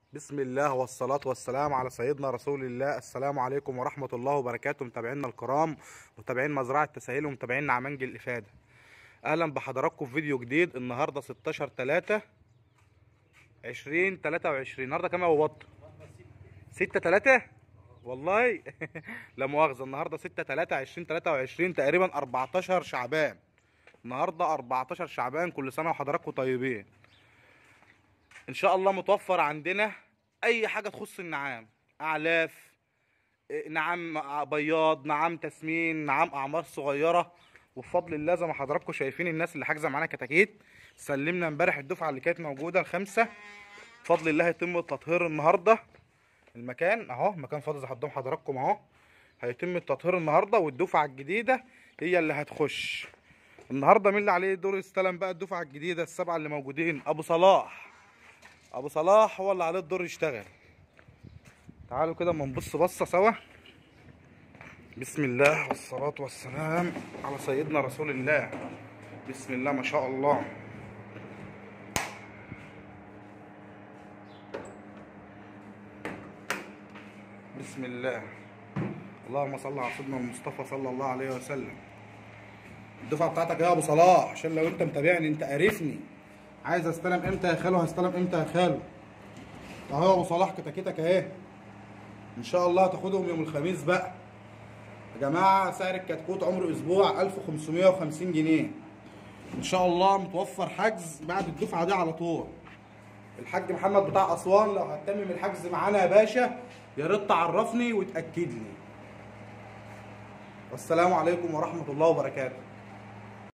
بسم الله والصلاة والسلام على سيدنا رسول الله السلام عليكم ورحمة الله وبركاته متابعينا الكرام متابعين مزرعة تسهيل ومتابعين عمانج الإفادة أهلا بحضراتكم في فيديو جديد النهاردة 16 3 20 23 النهاردة كام يا أبو بط؟ 6 3 والله لا مؤاخذة النهاردة 6 3 20 23 تقريبا 14 شعبان النهاردة 14 شعبان كل سنة وحضراتكم طيبين ان شاء الله متوفر عندنا اي حاجه تخص النعام اعلاف إيه، نعام بياض نعام تسمين نعام اعمار صغيره وبفضل الله زي ما حضراتكم شايفين الناس اللي حاجزه معانا كتاكيت سلمنا امبارح الدفعه اللي كانت موجوده الخمسه بفضل الله هيتم التطهير النهارده المكان اهو مكان فاضي زي قدام حضراتكم اهو هيتم التطهير النهارده والدفعه الجديده هي اللي هتخش النهارده مين اللي عليه دور يستلم بقى الدفعه الجديده السبعه اللي موجودين ابو صلاح ابو صلاح هو اللي عليه الدور يشتغل تعالوا كده اما نبص بصه سوا بسم الله والصلاة والسلام على سيدنا رسول الله بسم الله ما شاء الله بسم الله اللهم صل على سيدنا المصطفى صلى الله عليه وسلم الدفعة بتاعتك يا ابو صلاح عشان لو انت متابعني انت قارفني عايز استلم امتى يا خالو هستلم امتى يا خالو اهو يا ابو صلاح كتاكيتك اهي ان شاء الله هتاخدهم يوم الخميس بقى يا جماعه سعر الكتكوت عمره اسبوع 1550 جنيه ان شاء الله متوفر حجز بعد الدفعه دي على طول الحاج محمد بتاع اسوان لو هتتمم الحجز معانا يا باشا يا ريت تعرفني وتاكد لي والسلام عليكم ورحمه الله وبركاته